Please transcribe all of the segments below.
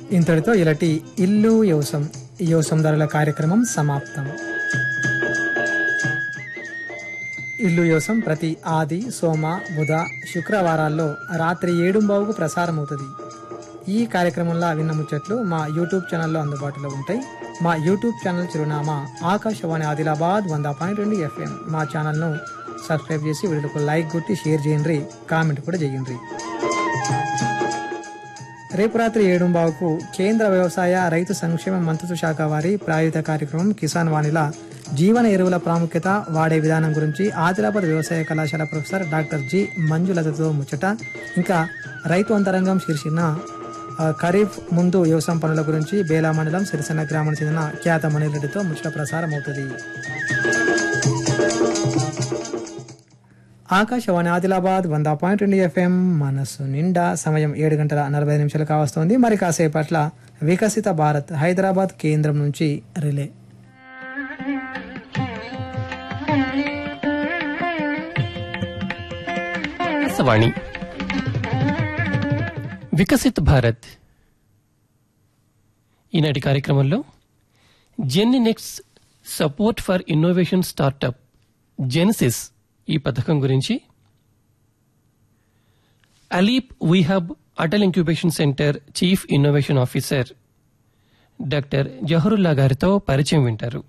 ఇంతటితో ఇలాంటి ఇల్లు యోసం యోసందారుల కార్యక్రమం సమాప్తం ఇల్లు యోసం ప్రతి ఆది సోమ బుధ శుక్రవారాల్లో రాత్రి ఏడుంబావుకు ప్రసారమవుతుంది ఈ కార్యక్రమంలో విన్న ముచ్చట్లు మా యూట్యూబ్ ఛానల్లో అందుబాటులో ఉంటాయి మా యూట్యూబ్ ఛానల్ చిరునామా ఆకాశవాణి ఆదిలాబాద్ వంద పాయింట్ రెండు ఎఫ్ఎం మా ఛానల్ను సబ్స్క్రైబ్ చేసి వీడియోకు లైక్ కొట్టి షేర్ చేయండి కామెంట్ కూడా చేయండి రేపు రాత్రి ఏడుంబావుకు కేంద్ర వ్యవసాయ రైతు సంక్షేమ మంత్రిత్వ శాఖ వారి ప్రాయోజిత కార్యక్రమం కిసాన్ వాణిల జీవన ఎరువుల ప్రాముఖ్యత వాడే విధానం గురించి ఆదిలాబాద్ వ్యవసాయ కళాశాల ప్రొఫెసర్ డాక్టర్ జి మంజులతతో ముచ్చట ఇంకా రైతు అంతరంగం శీర్షిన ఆ, ఖరీఫ్ ముందు వ్యవసాయం పనుల గురించి బేలా మండలం సిరిసన్న గ్రామానికి చెందిన ఖ్యాత మణిరెడ్డితో ముచ్చట ప్రసారం అవుతుంది ఆకాశవాణి ఆదిలాబాద్ వంద పాయింట్ రెండు ఎఫ్ఎం మనసు నిండా సమయం ఏడు గంటల నలభై ఐదు నిమిషాలు కావస్తోంది మరి కాసేపట్ల వికసిత భారత్ హైదరాబాద్ కేంద్రం నుంచి రిలే ఆకాశవాణి వికసిత్ భారత్ ఈనాటి కార్యక్రమంలో gen next support for innovation startup Genesis ఈ పథకం గురించి అలీప్ వీహబ్ Atal incubation centre chief innovation officer doctor Zahurullah గారితో పరిచయం వింటారు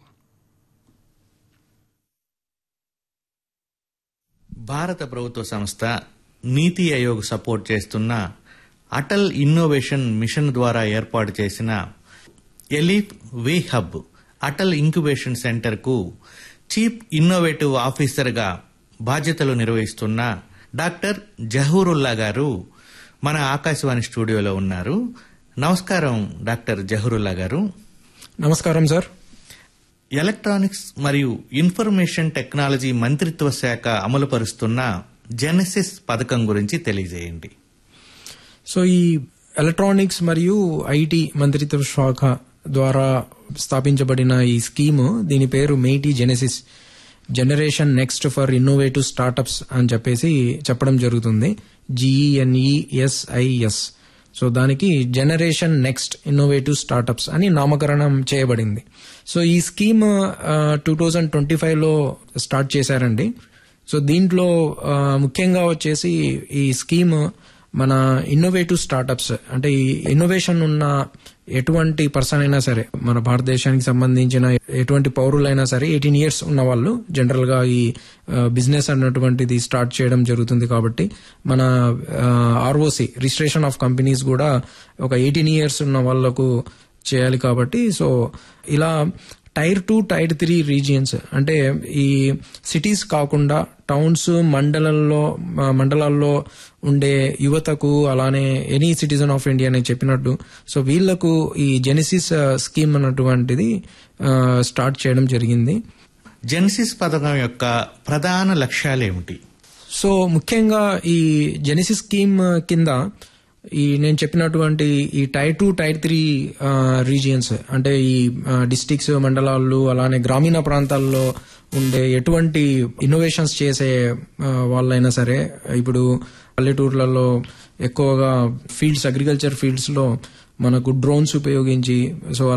భారత ప్రభుత్వ సంస్థ నీతి ఆయోగ్ సపోర్ట్ చేస్తున్న అటల్ ఇన్నోవేషన్ మిషన్ ద్వారా ఏర్పాటు చేసిన ఎలీప్ వి హబ్ అటల్ ఇంక్యుబేషన్ సెంటర్కు చీఫ్ ఇన్నోవేటివ్ ఆఫీసర్గా బాధ్యతలు నిర్వహిస్తున్న డాక్టర్ జహూరుల్లా గారు మన ఆకాశవాణి స్టూడియోలో ఉన్నారు నమస్కారం డాక్టర్ జహూరుల్లా గారు నమస్కారం సార్ ఎలక్ట్రానిక్స్ మరియు ఇన్ఫర్మేషన్ టెక్నాలజీ మంత్రిత్వ శాఖ అమలుపరుస్తున్న జెనసిస్ పథకం గురించి తెలియజేయండి సో ఈ ఎలక్ట్రానిక్స్ మరియు ఐటీ మంత్రిత్వ శాఖ ద్వారా స్థాపించబడిన ఈ స్కీమ్ దీని పేరు Meitei Genesis generation next for innovative startups అని చెప్పేసి చెప్పడం జరుగుతుంది జిఈఎన్ఈఎస్ఐఎస్ సో దానికి జనరేషన్ నెక్స్ట్ ఇన్నోవేటివ్ స్టార్టప్స్ అని నామకరణం చేయబడింది సో ఈ స్కీమ్ టూ థౌజండ్ ట్వంటీ ఫైవ్లో స్టార్ట్ చేశారండి సో దీంట్లో ఆ, ముఖ్యంగా వచ్చేసి ఈ స్కీమ్ మన ఇన్నోవేటివ్ స్టార్టప్స్ అంటే ఈ ఇన్నోవేషన్ ఉన్న ఎటువంటి పర్సన్ అయినా సరే మన భారతదేశానికి సంబంధించిన ఎటువంటి పౌరులైనా సరే ఎయిటీన్ ఇయర్స్ ఉన్న వాళ్ళు జనరల్ గా ఈ బిజినెస్ అన్నటువంటిది స్టార్ట్ చేయడం జరుగుతుంది కాబట్టి మన ఆర్ఓసి రిజిస్ట్రేషన్ ఆఫ్ కంపెనీస్ కూడా ఒక ఎయిటీన్ ఇయర్స్ ఉన్న వాళ్ళకు చేయాలి కాబట్టి సో ఇలా tier two tier three regions అంటే ఈ సిటీస్ కాకుండా టౌన్స్ మండలంలో ఆ, మండలాల్లో ఉండే యువతకు అలానే ఎనీ సిటిజన్ ఆఫ్ ఇండియా అని చెప్పినట్టు సో వీళ్లకు ఈ జెనిసిస్ స్కీమ్ అన్నటువంటిది ఆ, స్టార్ట్ చేయడం జరిగింది జెనసిస్ పథకం యొక్క ప్రధాన లక్ష్యాలేమిటి సో ముఖ్యంగా ఈ జెనిసిస్ స్కీమ్ కింద ఈ నేను చెప్పినటువంటి ఈ tier two tier three regions అంటే ఈ డిస్టిక్స్ మండలాలు అలానే గ్రామీణ ప్రాంతాల్లో ఉండే ఎటువంటి ఇన్నోవేషన్స్ చేసే ఆ, వాళ్ళైనా సరే ఇప్పుడు పల్లెటూర్లలో ఎక్కువగా ఫీల్డ్స్ అగ్రికల్చర్ ఫీల్డ్స్ లో మనకు డ్రోన్స్ ఉపయోగించి సో